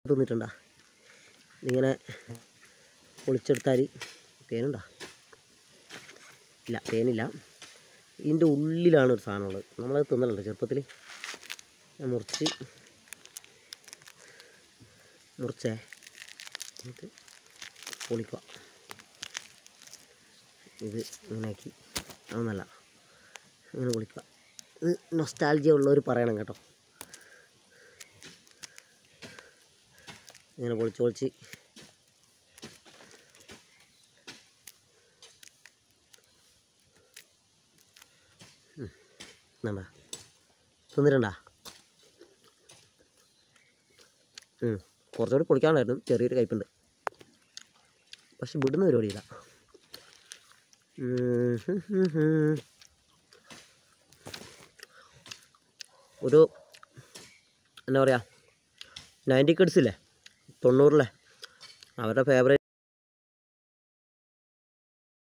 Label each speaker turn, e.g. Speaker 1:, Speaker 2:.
Speaker 1: തിന്നിട്ടുണ്ടാ ഇങ്ങനെ പൊളിച്ചെടുത്താൽ തേനുണ്ടാ ഇല്ല തേനില്ല ഇതിൻ്റെ ഉള്ളിലാണ് ഒരു സാധനമുള്ളത് നമ്മളത് തിന്നലുണ്ട് ചെറുപ്പത്തിൽ ഞാൻ മുറിച്ച് മുറിച്ചേ എന്നിട്ട് പൊളിക്കുക ഇത് ഇങ്ങനെയാക്കി അതൊന്നല്ല ഇങ്ങനെ പൊളിക്കുക ഇത് നൊസ്റ്റാൾജിയ ഉള്ളവർ പറയണം കേട്ടോ ഇങ്ങനെ പൊളിച്ച് പൊളിച്ച് എന്നാ തിന്നിട്ടുണ്ടാ ഉം. കുറച്ചുകൂടി പൊളിക്കാനുണ്ടായിരുന്നു ചെറിയൊരു കയ്പുണ്ട് പക്ഷെ വിടുന്ന പരിപാടിയില്ല ഉം, ഹും, ഹും, ഹും. ഒരു എന്താ പറയുക നയൻറ്റി കിഡ്സില്ലേ തൊണ്ണൂറിലെ അവരുടെ ഫേവറേറ്റ്